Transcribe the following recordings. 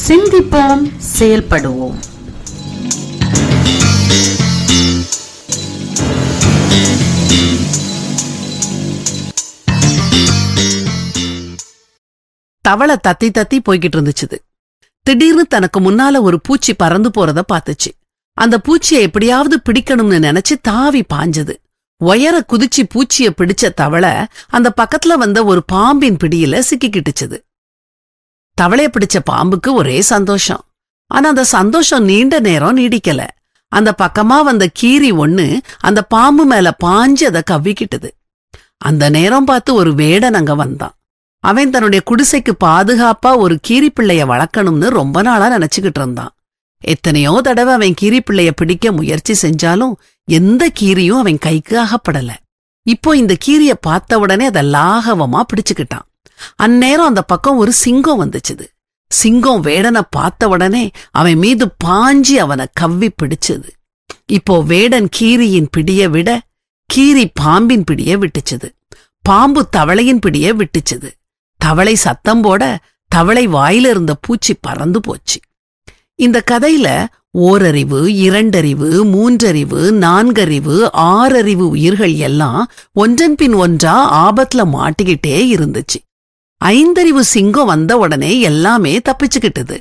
சிந்திப்போம் செயல்படுவோம் தவளை தத்தி தத்தி போய்கிட்டு இருந்துச்சுது திடீர்னு தனக்கு முன்னால ஒரு பூச்சி பறந்து போறத பார்த்துச்சு அந்த பூச்சியை எப்படியாவது பிடிக்கணும்னு நினைச்சு தாவி பாஞ்சது உயர குதிச்சு பூச்சிய பிடிச்ச தவளை அந்த பக்கத்துல வந்த ஒரு பாம்பின் பிடியில சிக்கிக்கிட்டுச்சுது தவளைய பிடிச்ச பாம்புக்கு ஒரே சந்தோஷம் ஆனா அந்த சந்தோஷம் நீண்ட நேரம் நீடிக்கல அந்த பக்கமா வந்த கீரி ஒண்ணு அந்த பாம்பு மேல பாஞ்சு அதை கவ்விக்கிட்டுது அந்த நேரம் பார்த்து ஒரு வேடன் அங்க வந்தான் அவன் தன்னுடைய குடிசைக்கு பாதுகாப்பா ஒரு கீரிப்பிள்ளைய வளர்க்கணும்னு ரொம்ப நாளா நினைச்சுக்கிட்டு இருந்தான் எத்தனையோ தடவை அவன் கீரிப்பிள்ளைய பிடிக்க முயற்சி செஞ்சாலும் எந்த கீரியும் அவன் கைக்கு அகப்படல இப்போ இந்த கீரிய பார்த்த உடனே அதை லாகவமா பிடிச்சுக்கிட்டான் அந்நேரம் அந்த பக்கம் ஒரு சிங்கம் வந்துச்சுது சிங்கம் வேடனை பார்த்த உடனே அவன் மீது பாஞ்சி அவனை கவ்வி பிடிச்சது இப்போ வேடன் கீரியின் பிடிய விட கீரி பாம்பின் பிடிய விட்டுச்சுது பாம்பு தவளையின் பிடிய விட்டுச்சுது தவளை சத்தம் போட தவளை வாயில இருந்த பூச்சி பறந்து போச்சு இந்த கதையில ஓரறிவு இரண்டறிவு மூன்றறிவு நான்கறிவு ஆறறிவு உயிர்கள் எல்லாம் ஒன்றன் பின் ஒன்றா ஆபத்துல மாட்டிக்கிட்டே இருந்துச்சு ஐந்தறிவு சிங்கம் வந்த உடனே எல்லாமே தப்பிச்சுக்கிட்டது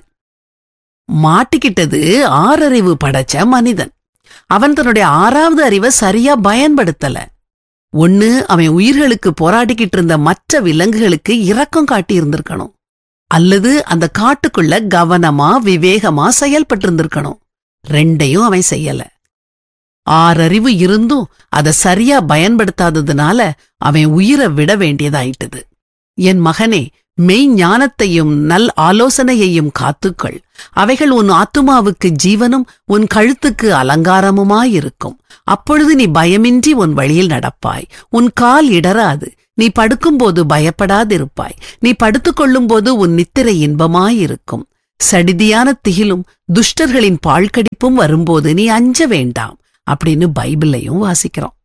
மாட்டிக்கிட்டது ஆறறிவு படைச்ச மனிதன் அவன் தன்னுடைய ஆறாவது அறிவை சரியா பயன்படுத்தல ஒண்ணு அவன் உயிர்களுக்கு போராடிக்கிட்டு இருந்த மற்ற விலங்குகளுக்கு இரக்கம் காட்டி இருந்திருக்கணும் அல்லது அந்த காட்டுக்குள்ள கவனமா விவேகமா செயல்பட்டு இருந்திருக்கணும் ரெண்டையும் அவன் செய்யல ஆறறிவு இருந்தும் அதை சரியா பயன்படுத்தாததுனால அவன் உயிரை விட வேண்டியதாயிட்டது என் மகனே மெய் ஞானத்தையும் நல் ஆலோசனையையும் காத்துக்கள் அவைகள் உன் ஆத்துமாவுக்கு ஜீவனும் உன் கழுத்துக்கு அலங்காரமுமாயிருக்கும் அப்பொழுது நீ பயமின்றி உன் வழியில் நடப்பாய் உன் கால் இடராது நீ படுக்கும்போது பயப்படாதிருப்பாய் நீ படுத்துக்கொள்ளும்போது உன் நித்திரை இன்பமாயிருக்கும் சடிதியான திகிலும் துஷ்டர்களின் பாழ்கடிப்பும் வரும்போது நீ அஞ்ச வேண்டாம் அப்படின்னு பைபிளையும் வாசிக்கிறோம்